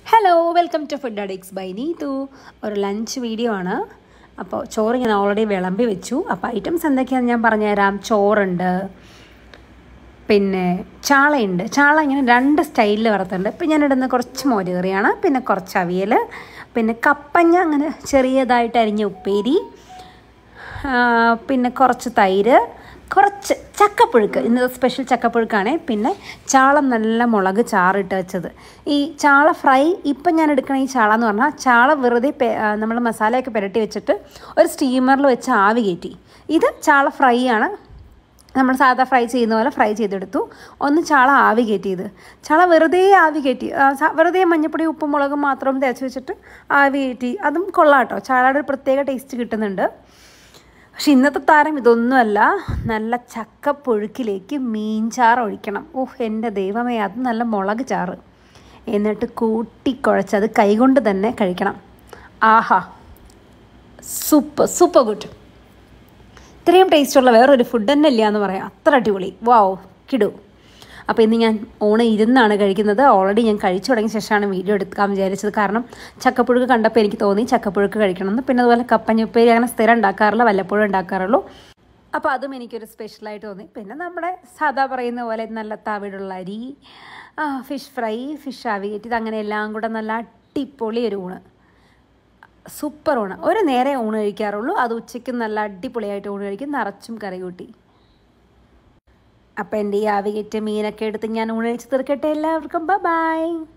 hello welcome to Food Addicts by Neethu ഒരു lunch video ആണ് അപ്പോൾ ചോറ് ഞാൻ ഓൾറെഡി വിളമ്പി വെച്ചു അപ്പോൾ ഐറ്റംസ് എന്തൊക്കെയാണെന്ന് ഞാൻ പറഞ്ഞുതരാം ചോറുണ്ട് പിന്നെ ചാളയുണ്ട് ചാള ഇങ്ങനെ രണ്ട് സ്റ്റൈലിൽ വറുത്തുണ്ട് ഇപ്പം ഞാൻ ഇടുന്ന കുറച്ച് മോര് കറിയാണ് പിന്നെ കുറച്ച് അവിയൽ പിന്നെ കപ്പഞ്ഞ അങ്ങനെ ചെറിയതായിട്ട് അരിഞ്ഞ ഉപ്പേരി ആ, പിന്നെ കുറച്ച് തൈര് കുറച്ച് ചക്കപ്പുഴുക്ക് ഇന്നത്തെ സ്പെഷ്യൽ ചക്കപ്പുഴുക്കാണ് പിന്നെ ചാള നല്ല മുളക് ചാറിട്ട് വെച്ചത് ഈ ചാള ഫ്രൈ ഇപ്പം ഞാൻ എടുക്കണ ഈ ചാള എന്ന് പറഞ്ഞാൽ ചാള വെറുതെ നമ്മൾ മസാലയൊക്കെ പുരട്ടി വെച്ചിട്ട് ഒരു സ്റ്റീമറിൽ വെച്ച് ആവി കയറ്റി ഇത് ചാള ഫ്രൈ ആണ് നമ്മൾ സാധാ ഫ്രൈ ചെയ്യുന്ന പോലെ ഫ്രൈ ചെയ്തെടുത്തു ഒന്ന് ചാള ആവി കയറ്റിയത് ചാള വെറുതെ ആവി കയറ്റി ആ, സ- വെറുതെ മഞ്ഞപ്പൊടി ഉപ്പും മുളകും മാത്രം തേച്ച് വെച്ചിട്ട് ആവി കയറ്റി അതും കൊള്ളാം കേട്ടോ ചാളയുടെ ഒരു പ്രത്യേക ടേസ്റ്റ് കിട്ടുന്നുണ്ട് പക്ഷെ ഇന്നത്തെ താരം ഇതൊന്നുമല്ല നല്ല ചക്കപ്പുഴുക്കിലേക്ക് മീൻചാറ് ഒഴിക്കണം ഓഹ് എൻ്റെ ദൈവമേ അത് നല്ല മുളക് ചാറ് എന്നിട്ട് കൂട്ടിക്കുഴച്ച് അത് കൈകൊണ്ട് തന്നെ കഴിക്കണം ആഹാ സൂപ്പർ സൂപ്പർ ഗുഡ് ഇത്രയും ടേസ്റ്റുള്ള വേറൊരു ഫുഡ് തന്നെ ഇല്ല എന്ന് പറയാം അത്ര അടിപൊളി വാവ് കിടു അപ്പോൾ ഇന്ന് ഞാൻ ഓണം ഇരുന്നാണ് കഴിക്കുന്നത് ഓൾറെഡി ഞാൻ കഴിച്ചു തുടങ്ങിയ ശേഷമാണ് വീഡിയോ എടുക്കാൻ വിചാരിച്ചത് കാരണം ചക്കപ്പുഴുക്ക് കണ്ടപ്പോൾ എനിക്ക് തോന്നി ചക്കപ്പുഴുക്ക് കഴിക്കണമെന്ന് പിന്നെ അതുപോലെ കപ്പഞ്ഞുപ്പേരി അങ്ങനെ സ്ഥിരം ഉണ്ടാക്കാറില്ല വല്ലപ്പോഴും ഉണ്ടാക്കാറുള്ളൂ അപ്പോൾ അതും എനിക്കൊരു സ്പെഷ്യലായിട്ട് തോന്നി പിന്നെ നമ്മുടെ സാധാ പറയുന്ന പോലെ നല്ല തവിടുള്ള അരി ഫിഷ് ഫ്രൈ ഫിഷ് ആവിയേറ്റ് ഇത് അങ്ങനെ എല്ലാം കൂടെ നല്ല അടിപൊളി ഒരു ഊണ് സൂപ്പർ ഊണ് ഒരു നേരെ ഊണ് കഴിക്കാറുള്ളൂ അത് ഉച്ചയ്ക്ക് നല്ല അടിപൊളിയായിട്ട് ഊണ് കഴിക്കും നിറച്ചും കറി കൂട്ടി അപ്പം എൻ്റെ ഈ ആവികേറ്റ് മീനൊക്കെ എടുത്ത് ഞാൻ ഊണ് കഴിച്ച് തീർക്കട്ടെ എല്ലാവർക്കും ബൈ